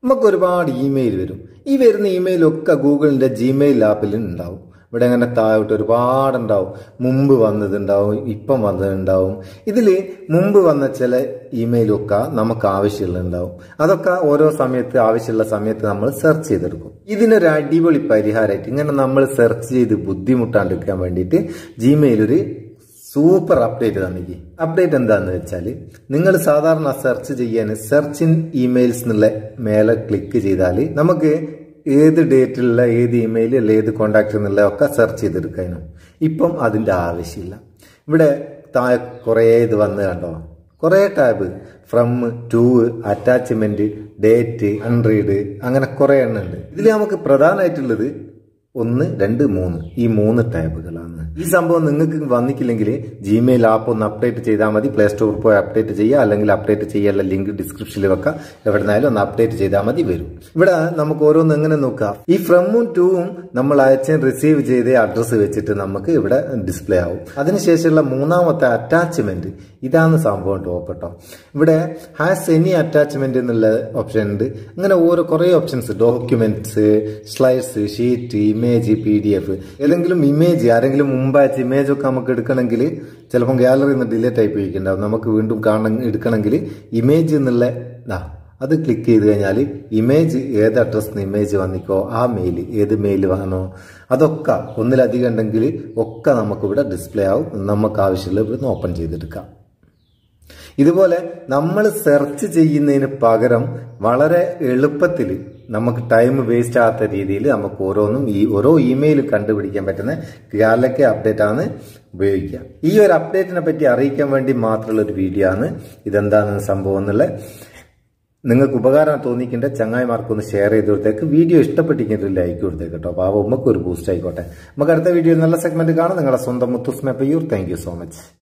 നമുക്ക് ഒരുപാട് ഇമെയിൽ വരും ഈ വരുന്ന ഇമെയിലൊക്കെ ഗൂഗിളിന്റെ ജിമെയിൽ ആപ്പിൽ ഉണ്ടാവും ഇവിടെ അങ്ങനെ താഴോട്ട് ഒരുപാടുണ്ടാവും മുമ്പ് വന്നതുണ്ടാവും ഇപ്പം വന്നതുണ്ടാവും ഇതിൽ മുമ്പ് വന്ന ചില ഇമെയിലൊക്കെ നമുക്ക് ആവശ്യമുള്ളതുണ്ടാവും അതൊക്കെ ഓരോ സമയത്ത് ആവശ്യമുള്ള സമയത്ത് നമ്മൾ സെർച്ച് ചെയ്തെടുക്കും ഇതിനൊരു അടിപൊളി പരിഹാരമായിട്ട് ഇങ്ങനെ നമ്മൾ സെർച്ച് ചെയ്ത് ബുദ്ധിമുട്ടാണ്ടിരിക്കാൻ വേണ്ടിയിട്ട് ജിമെയിൽ ഒരു സൂപ്പർ അപ്ഡേറ്റ് തന്നിക്ക് അപ്ഡേറ്റ് എന്താന്ന് വെച്ചാൽ നിങ്ങൾ സാധാരണ സെർച്ച് ചെയ്യാൻ സെർച്ച് ഇൻ ഇമെയിൽസ് എന്നുള്ള മേലെ ക്ലിക്ക് ചെയ്താൽ നമുക്ക് ഏത് ഡേറ്റിലുള്ള ഏത് ഇമെയിൽ അല്ലെ ഏത് കോണ്ടാക്ട് എന്നുള്ള ഒക്കെ സെർച്ച് ചെയ്തെടുക്കാനും ഇപ്പം അതിൻ്റെ ആവശ്യമില്ല ഇവിടെ താഴെ കുറേ ഇത് വന്ന് കണ്ടോ കുറേ tab from to attachment date unread അങ്ങനെ കുറേ എണ്ണം ഉണ്ട് ഇതിൽ നമുക്ക് പ്രധാനമായിട്ടുള്ളത് ഒന്ന് രണ്ട് മൂന്ന് ഈ മൂന്ന് ടാബുകളാണ് ഈ സംഭവം നിങ്ങൾക്ക് വന്നിക്കില്ലെങ്കിൽ ജിമെയിൽ ആപ്പ് ഒന്ന് അപ്ഡേറ്റ് ചെയ്താൽ മതി പ്ലേ സ്റ്റോറിൽ പോയി അപ്ഡേറ്റ് ചെയ്യുക അല്ലെങ്കിൽ അപ്ഡേറ്റ് ചെയ്യാനുള്ള ലിങ്ക് ഡിസ്ക്രിപ്ഷനിൽ വെക്കാം എവിടെന്നായാലും ഒന്ന് അപ്ഡേറ്റ് ചെയ്താൽ മതി വരും ഇവിടെ നമുക്ക് ഓരോന്ന് എങ്ങനെ നോക്കാം ഈ ഫ്രമും ടൂവും നമ്മൾ അയച്ച് റിസീവ് ചെയ്ത അഡ്രസ്സ് വെച്ചിട്ട് നമുക്ക് ഇവിടെ ഡിസ്പ്ലേ ആവും അതിനുശേഷമുള്ള മൂന്നാമത്തെ അറ്റാച്ച്മെന്റ് ഇതാണ് സംഭവം ടോപ്പ് കേട്ടോ ഇവിടെ ഹാസ് എനി അറ്റാച്ച്മെന്റ് എന്നുള്ള ഓപ്ഷൻ ഉണ്ട് അങ്ങനെ ഓരോ കുറേ options documents slides sheet image P D F ഏതെങ്കിലും ഇമേജ് ആരെങ്കിലും മുമ്പ് അയച്ച ഇമേജ് ഒക്കെ നമുക്ക് എടുക്കണമെങ്കിൽ ചിലപ്പം ഗാലറിയിൽ നിന്ന് ഡിലേറ്റ് ആയി പോയിക്കുണ്ടാവും നമുക്ക് വീണ്ടും കാണ എടുക്കണമെങ്കിൽ ഇമേജ് എന്നുള്ള ദാ അത് ക്ലിക്ക് ചെയ്ത് കഴിഞ്ഞാൽ ഇമേജ് ഏത് അഡ്രസ്സിന് ഇമേജ് വന്നിക്കോ ആ മെയിൽ ഏത് മെയിൽ വന്നോ അതൊക്കെ ഒന്നിലധികം ഉണ്ടെങ്കിൽ ഒക്കെ നമുക്കിവിടെ ഡിസ്പ്ലേ ആവും നമുക്ക് ആവശ്യമുള്ള ഇവിടുന്ന് ഓപ്പൺ ചെയ്തെടുക്കാം ഇതുപോലെ നമ്മൾ സെർച്ച് ചെയ്യുന്നതിന് പകരം വളരെ എളുപ്പത്തിൽ നമുക്ക് ടൈം വേസ്റ്റ് ആകാത്ത രീതിയിൽ നമുക്ക് ഓരോന്നും ഈ ഓരോ ഇമെയിൽ കണ്ടുപിടിക്കാൻ പറ്റുന്ന ഗാലക്കി അപ്ഡേറ്റ് ആണ് ഉപയോഗിക്കുക ഈ ഒരു അപ്ഡേറ്റിനെ പറ്റി അറിയിക്കാൻ വേണ്ടി മാത്രമുള്ള ഒരു വീഡിയോ ആണ് ഇതെന്താണ് സംഭവം എന്നുള്ള നിങ്ങൾക്ക് ഉപകാരം തോന്നിക്കേണ്ട ചങ്ങായിമാർക്കൊന്ന് ഷെയർ ചെയ്ത് കൊടുത്തേക്ക് വീഡിയോ ഇഷ്ടപ്പെട്ടിരിക്കുന്ന ലൈക്ക് കൊടുത്തേക്ക് കേട്ടോ അപ്പോൾ ആ ഉമ്മക്ക് ഒരു ബൂസ്റ്റ് ആയിക്കോട്ടെ നമുക്ക് അടുത്ത വീഡിയോ നല്ല സെഗ്മെന്റ് കാണാം നിങ്ങളുടെ സ്വന്തം മുത്തുസ്മ പയ്യൂർ താങ്ക് യു സോ മച്ച്